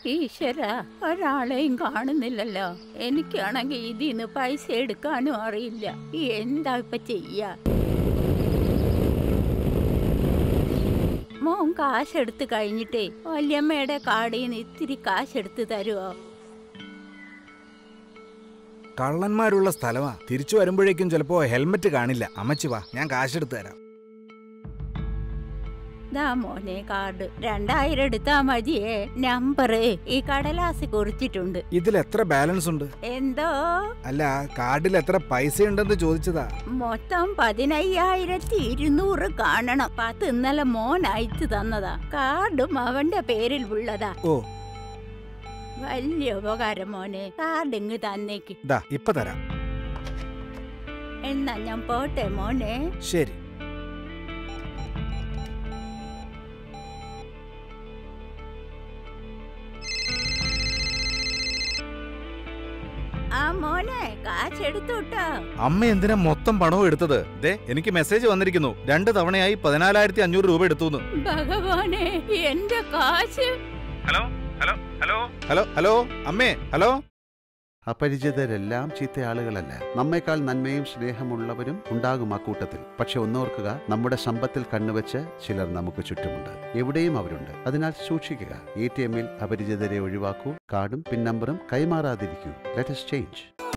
ഈശ്വര ഒരാളെയും കാണുന്നില്ലല്ലോ എനിക്കാണെങ്കിൽ ഇതിന്ന് പൈസ എടുക്കാനും അറിയില്ല എന്താ ഇപ്പൊ ചെയ്യാ മോൻ കാശെടുത്ത് കഴിഞ്ഞിട്ടേ വല്യമ്മയുടെ കാടിൽ നിന്ന് ഇത്തിരി കാശെടുത്ത് തരുമോ കള്ളന്മാരുള്ള സ്ഥലമാ തിരിച്ചു വരുമ്പോഴേക്കും ചിലപ്പോ ഹെൽമെറ്റ് കാണില്ല അമ്മച്ചി വാ ഞാൻ കാശെടുത്ത് തരാം ദാ മോനെ കാർഡ് രണ്ടായിരം എടുത്താ മതിയേ നമ്പറ് ഈ കടലാസ് കുറിച്ചിട്ടുണ്ട് ഇതിൽ എത്ര ബാലൻസ് ഉണ്ട് എന്തോ അല്ല കാർഡിൽ എത്ര പൈസ ഉണ്ടെന്ന് ചോദിച്ചതാ മൊത്തം പതിനയ്യായിരത്തി ഇരുന്നൂറ് കാണണം പത്ത് ഇന്നലെ മോൻ അയച്ചു തന്നതാ കാർഡും അവന്റെ പേരിൽ ഉള്ളതാ ഓ വലിയ ഉപകാരം മോനെ കാർഡ് ഇങ്ങ് തന്നേക്ക് ദാ ഇപ്പൊ തരാം എന്നാ ഞാൻ പോട്ടെ മോനെ ശരി ആ മോനെ കാശെടുത്തുട്ടോ അമ്മ എന്തിനാ മൊത്തം പണവും എടുത്തത് ദേ എനിക്ക് മെസ്സേജ് വന്നിരിക്കുന്നു രണ്ട് തവണയായി പതിനാലായിരത്തി അഞ്ഞൂറ് രൂപ എടുത്തു ഭഗവാനെ എന്റെ കാശ് hello hello hello hello hello അമ്മേ ഹലോ അപരിചിതരെല്ലാം ചീത്ത ആളുകളല്ല നമ്മേക്കാൾ നന്മയും സ്നേഹമുള്ളവരും ഉണ്ടാകും ആ കൂട്ടത്തിൽ പക്ഷെ ഒന്നോർക്കുക നമ്മുടെ സമ്പത്തിൽ കണ്ണുവെച്ച് ചിലർ നമുക്ക് ചുറ്റുമുണ്ട് എവിടെയും അവരുണ്ട് അതിനാൽ സൂക്ഷിക്കുക എ ടി എമ്മിൽ അപരിചിതരെ ഒഴിവാക്കൂ കാർഡും പിൻ നമ്പറും കൈമാറാതിരിക്കൂ ലെറ്റസ് ചേഞ്ച്